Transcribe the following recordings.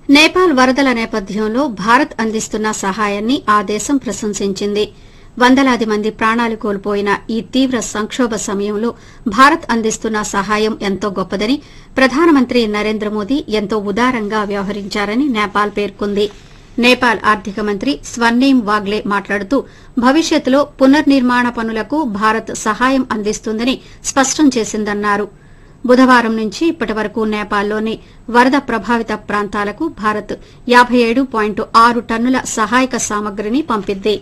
నేపాల్ వరదల నేపథ్యంలో భారత్ అందిస్తున్న సహాయాన్ని ఆ దేశం ప్రశంసించింది వందలాది మంది ప్రాణాలు కోల్పోయిన ఈ తీవ్ర సంక్షోభ సమయంలో భారత్ అందిస్తున్న సహాయం ఎంతో గొప్పదని ప్రధానమంత్రి నరేంద్ర మోదీ ఎంతో ఉదారంగా వ్యవహరించారని నేపాల్ పేర్కొంది నేపాల్ ఆర్థిక మంత్రి స్వర్ణీం వాగ్లే మాట్లాడుతూ భవిష్యత్తులో పునర్నిర్మాణ పనులకు భారత్ సహాయం అందిస్తుందని స్పష్టం చేసిందన్నారు బుధవారం నుంచి ఇప్పటి వరకు నేపాల్లోని వరద ప్రభావిత ప్రాంతాలకు భారత్ యాబై ఏడు పాయింట్ ఆరు టన్నుల సహాయక సామగ్రిని పంపింది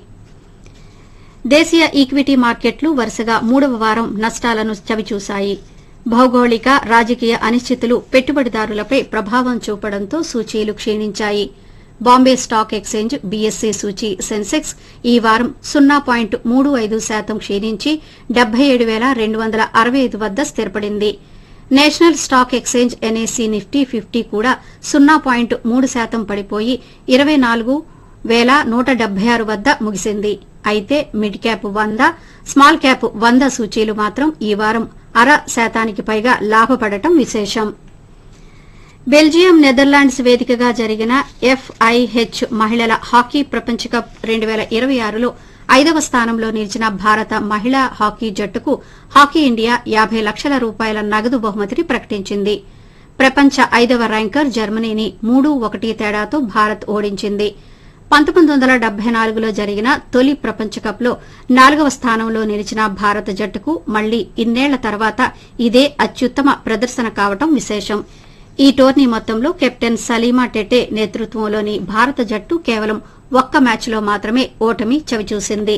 దేశీయ ఈక్విటీ మార్కెట్లు వరుసగా మూడవ వారం నష్టాలను చవిచూశాయి భౌగోళిక రాజకీయ అనిశ్చితులు పెట్టుబడిదారులపై ప్రభావం చూపడంతో సూచీలు క్షీణించాయి బాంబే స్టాక్ ఎక్సేంజ్ బీఎస్సీ సూచీ సెన్సెక్స్ ఈ వారం సున్నా పాయింట్ మూడు ఐదు శాతం క్షీణించి డెబ్బై ఏడు వేల రెండు వందల అరవై ఐదు వద్ద స్థిరపడింది national stock exchange NSE Nifty fifty కూడా సున్నా పాయింట్ మూడు శాతం పడిపోయి ఇరవై నాలుగు వేల నూట డెబ్బై ఆరు వద్ద ముగిసింది అయితే మిడ్ క్యాప్ వంద స్మాల్ క్యాప్ వంద సూచీలు మాత్రం ఈ వారం అర శాతానికి పైగా లాభపడటం విశేషం బెల్జియం నెదర్లాండ్స్ వేదికగా జరిగిన ఎఫ్ఐహెచ్ మహిళల హాకీ ప్రపంచ కప్ రెండు పేల ఇరవై ఆరులో ఐదవ స్థానంలో నిలిచిన భారత మహిళా హాకీ జట్టుకు హాకీ ఇండియా యాబై లక్షల రూపాయల నగదు బహుమతిని ప్రకటించింది ప్రపంచ ఐదవ ర్యాంకర్ జర్మనీని మూడు ఒకటి తేడాతో భారత్ ఓడించింది పంతొమ్మిది వందల డెబ్బై నాలుగులో జరిగిన తొలి ప్రపంచ కప్లో నాలుగవ స్థానంలో నిలిచిన భారత జట్టుకు మళ్లీ ఇన్నేళ్ల తర్వాత ఇదే అత్యుత్తమ ప్రదర్శన కావడం విశేషం ఈ టోర్నీ మొత్తంలో కెప్టెన్ సలీమా టెటే నేతృత్వంలోని భారత జట్టు కేవలం ఒక్క మ్యాచ్లో మాత్రమే ఓటమి చవిచూసింది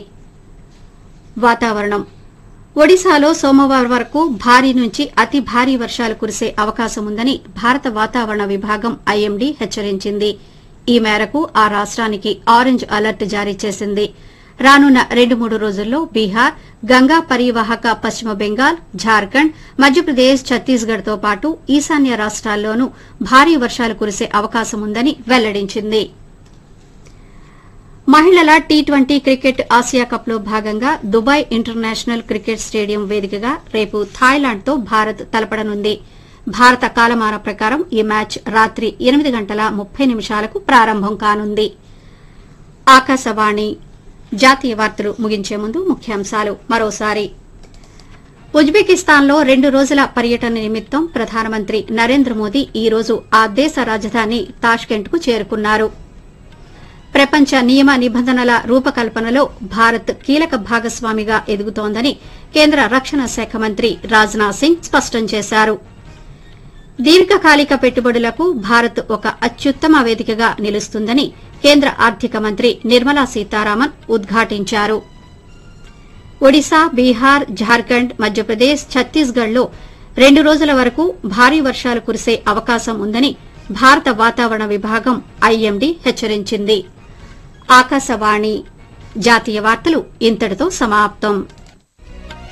వాతావరణం ఒడిశాలో సోమవారం వరకు భారీ నుంచి అతి భారీ వర్షాలు కురిసే అవకాశం ఉందని భారత వాతావరణ విభాగం ఐఎండీ హెచ్చరించింది ఈ మేరకు ఆ రాష్ట్రానికి ఆరెంజ్ అలర్ట్ జారీ చేసింది రానున్న రెండు మూడు రోజుల్లో బీహార్ గంగా పరివాహక పశ్చిమ బెంగాల్ జార్ఖండ్ మధ్యప్రదేశ్ ఛత్తీస్గఢ్ తో పాటు ఈశాన్య రాష్ట్రాల్లోనూ భారీ వర్షాలు కురిసే అవకాశం ఉందని వెల్లడించింది మహిళల టీ ట్వంటీ క్రికెట్ ఆసియా కప్లో భాగంగా దుబాయ్ ఇంటర్నేషనల్ క్రికెట్ స్టేడియం వేదికగా రేపు థాయిలాండ్తో భారత్ తలపడనుంది భారత కాలమాన ప్రకారం ఈ మ్యాచ్ రాత్రి ఎనిమిది గంటల ముప్పై నిమిషాలకు ప్రారంభం కానుంది ఆకాశవాణి జాతీయ వార్తలు ముగించే ముందు ముఖ్యాంశాలు మరోసారి ఉజ్బెకిస్తాన్లో రెండు రోజుల పర్యటన నిమిత్తం ప్రధానమంత్రి నరేంద్ర మోదీ ఈ రోజు ఆ దేశ రాజధాని తాష్కెంట్కు చేరుకున్నారు ప్రపంచ నియమ నిబంధనల రూపకల్పనలో భారత్ కీలక భాగస్వామిగా ఎదుగుతోందని కేంద్ర రక్షణ శాఖ మంత్రి రాజ్నాథ్ సింగ్ స్పష్టం చేశారు దీర్ఘకాలిక పెట్టుబడులకు భారత్ ఒక అత్యుత్తమ వేదికగా నిలుస్తుందని కేంద్ర ఆర్థిక మంత్రి నిర్మలా సీతారామన్ ఉద్ఘాటించారు ఒడిశా బీహార్ జార్ఖండ్ మధ్యప్రదేశ్ ఛత్తీస్గఢ్లో రెండు రోజుల వరకు భారీ వర్షాలు కురిసే అవకాశం ఉందని భారత వాతావరణ విభాగం ఐఎండీ హెచ్చరించింది ఆకాశవాణి జాతీయ వార్తలు ఇంతటితో సమాప్తం